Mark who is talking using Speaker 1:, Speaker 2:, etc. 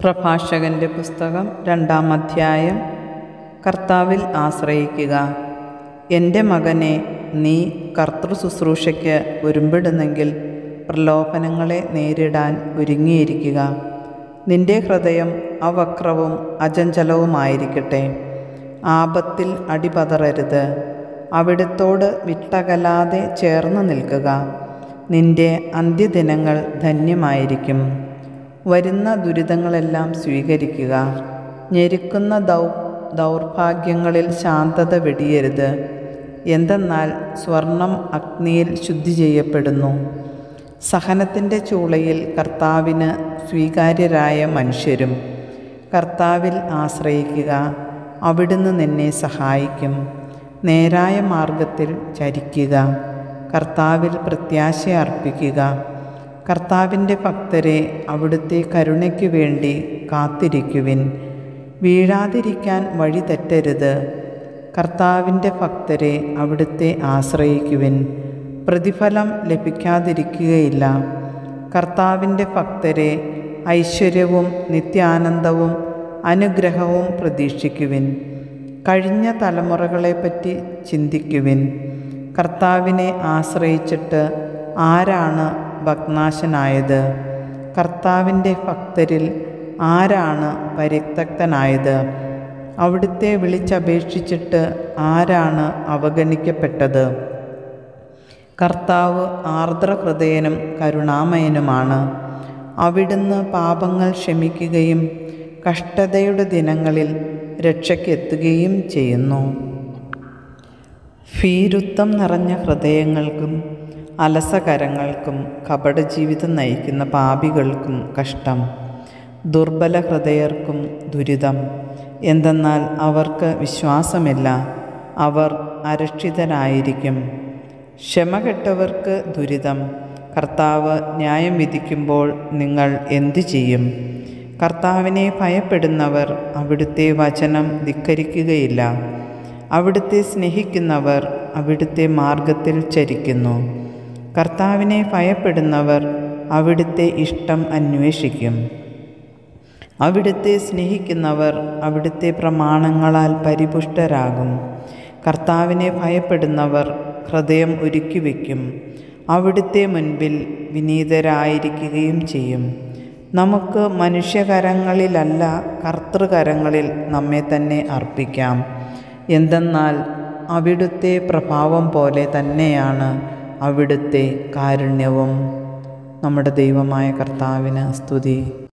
Speaker 1: പ്രഭാഷകൻ്റെ പുസ്തകം രണ്ടാം അധ്യായം കർത്താവിൽ ആശ്രയിക്കുക എൻ്റെ മകനെ നീ കർത്തൃ ശുശ്രൂഷയ്ക്ക് ഒരുമ്പിടുന്നെങ്കിൽ പ്രലോഭനങ്ങളെ നേരിടാൻ ഒരുങ്ങിയിരിക്കുക നിന്റെ ഹൃദയം അവക്രവും അചഞ്ചലവുമായിരിക്കട്ടെ ആപത്തിൽ അടിപതറരുത് അവിടുത്തോട് വിട്ടകലാതെ ചേർന്ന് നിൽക്കുക നിന്റെ അന്ത്യദിനങ്ങൾ ധന്യമായിരിക്കും വരുന്ന ദുരിതങ്ങളെല്ലാം സ്വീകരിക്കുക ഞെരുക്കുന്ന ദൗ ദൗർഭാഗ്യങ്ങളിൽ ശാന്തത വെടിയരുത് എന്തെന്നാൽ സ്വർണം അഗ്നിയിൽ ശുദ്ധി ചെയ്യപ്പെടുന്നു സഹനത്തിൻ്റെ ചൂളയിൽ കർത്താവിന് സ്വീകാര്യരായ മനുഷ്യരും കർത്താവിൽ ആശ്രയിക്കുക അവിടുന്ന് നിന്നെ സഹായിക്കും നേരായ മാർഗത്തിൽ ചരിക്കുക കർത്താവിൽ പ്രത്യാശ അർപ്പിക്കുക കർത്താവിൻ്റെ ഭക്തരെ അവിടുത്തെ കരുണയ്ക്കു വേണ്ടി കാത്തിരിക്കുവിൻ വീഴാതിരിക്കാൻ വഴി തെറ്റരുത് കർത്താവിൻ്റെ ഭക്തരെ അവിടുത്തെ ആശ്രയിക്കുവിൻ പ്രതിഫലം ലഭിക്കാതിരിക്കുകയില്ല കർത്താവിൻ്റെ ഭക്തരെ ഐശ്വര്യവും നിത്യാനന്ദവും അനുഗ്രഹവും പ്രതീക്ഷിക്കുവിൻ കഴിഞ്ഞ തലമുറകളെപ്പറ്റി ചിന്തിക്കുവിൻ കർത്താവിനെ ആശ്രയിച്ചിട്ട് ആരാണ് ഭഗ്നാശനായത് കർത്താവിൻ്റെ ഭക്തരിൽ ആരാണ് പരിത്യക്തനായത് അവിടുത്തെ വിളിച്ചപേക്ഷിച്ചിട്ട് ആരാണ് അവഗണിക്കപ്പെട്ടത് കർത്താവ് ആർദ്രഹൃദയനും കരുണാമയനുമാണ് അവിടുന്ന് പാപങ്ങൾ ക്ഷമിക്കുകയും കഷ്ടതയുടെ ദിനങ്ങളിൽ രക്ഷയ്ക്കെത്തുകയും ചെയ്യുന്നു ഭീരുത്വം നിറഞ്ഞ ഹൃദയങ്ങൾക്കും അലസകരങ്ങൾക്കും കപടജീവിതം നയിക്കുന്ന പാപികൾക്കും കഷ്ടം ദുർബല ഹൃദയർക്കും ദുരിതം എന്തെന്നാൽ അവർക്ക് വിശ്വാസമില്ല അവർ അരക്ഷിതരായിരിക്കും ക്ഷമ കെട്ടവർക്ക് ദുരിതം കർത്താവ് ന്യായം വിധിക്കുമ്പോൾ നിങ്ങൾ എന്തു ചെയ്യും കർത്താവിനെ ഭയപ്പെടുന്നവർ അവിടുത്തെ വചനം ധിക്കരിക്കുകയില്ല അവിടുത്തെ സ്നേഹിക്കുന്നവർ അവിടുത്തെ മാർഗത്തിൽ ചരിക്കുന്നു കർത്താവിനെ ഭയപ്പെടുന്നവർ അവിടുത്തെ ഇഷ്ടം അന്വേഷിക്കും അവിടുത്തെ സ്നേഹിക്കുന്നവർ അവിടുത്തെ പ്രമാണങ്ങളാൽ പരിപുഷ്ടരാകും കർത്താവിനെ ഭയപ്പെടുന്നവർ ഹൃദയം ഒരുക്കി വയ്ക്കും അവിടുത്തെ മുൻപിൽ വിനീതരായിരിക്കുകയും ചെയ്യും നമുക്ക് മനുഷ്യകരങ്ങളിലല്ല കർത്തൃകരങ്ങളിൽ നമ്മെ തന്നെ അർപ്പിക്കാം എന്തെന്നാൽ അവിടുത്തെ പ്രഭാവം പോലെ തന്നെയാണ് അവിടുത്തെ കാരുണ്യവും നമ്മുടെ ദൈവമായ കർത്താവിന് സ്തുതി